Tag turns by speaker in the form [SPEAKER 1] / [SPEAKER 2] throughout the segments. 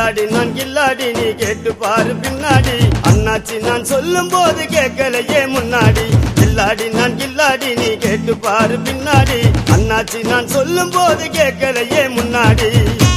[SPEAKER 1] கில்லாடி நான் கில்லாடி நீ கேட்டு பாரு பின்னாடி அண்ணாச்சி நான் சொல்லும் போது கேட்கலையே முன்னாடி கில்லாடி நான் கில்லாடி நீ கேட்டு பாரு பின்னாடி அண்ணாச்சி நான் சொல்லும் போது கேட்கலையே முன்னாடி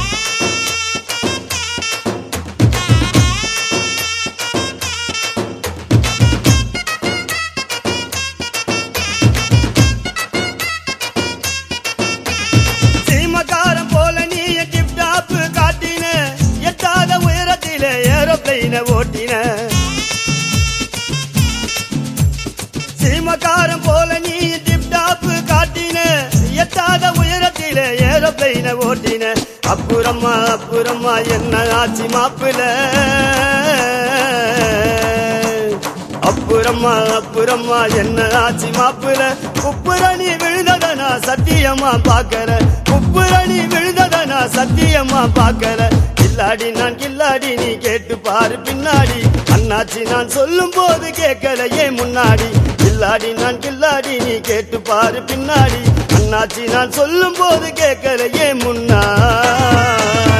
[SPEAKER 1] சீமக்காரன் போல நீ டிப்டாப் காட்டின எட்டாத உயரத்தில ஏரோப்ளைன ஓட்டின சீமக்காரன் போல நீ டிப்டாப் காட்டின எட்டாத உயரத்தில ஏரோப்ளைன ஓட்டின அப்புறமா அப்புறமா என்ன ஆச்சு மாப்பிள அப்புறமா அப்புறமா என்ன ஆச்சு மாப்பிள குப்புரணி விழுந்தத நான் சத்தியமா பாக்கற குப்புரணி விழுந்தத நான் சத்தியமா பாக்கற கில்லாடி நான் கில்லாடி நீ கேட்டு பாரு பின்னாடி அண்ணாச்சி நான் சொல்லும் போது கேட்கலையே முன்னாடி கில்லாடி நான் கில்லாடி நீ கேட்டு பாரு பின்னாடி அண்ணாச்சி நான் சொல்லும் போது கேட்கலையே முன்னாடி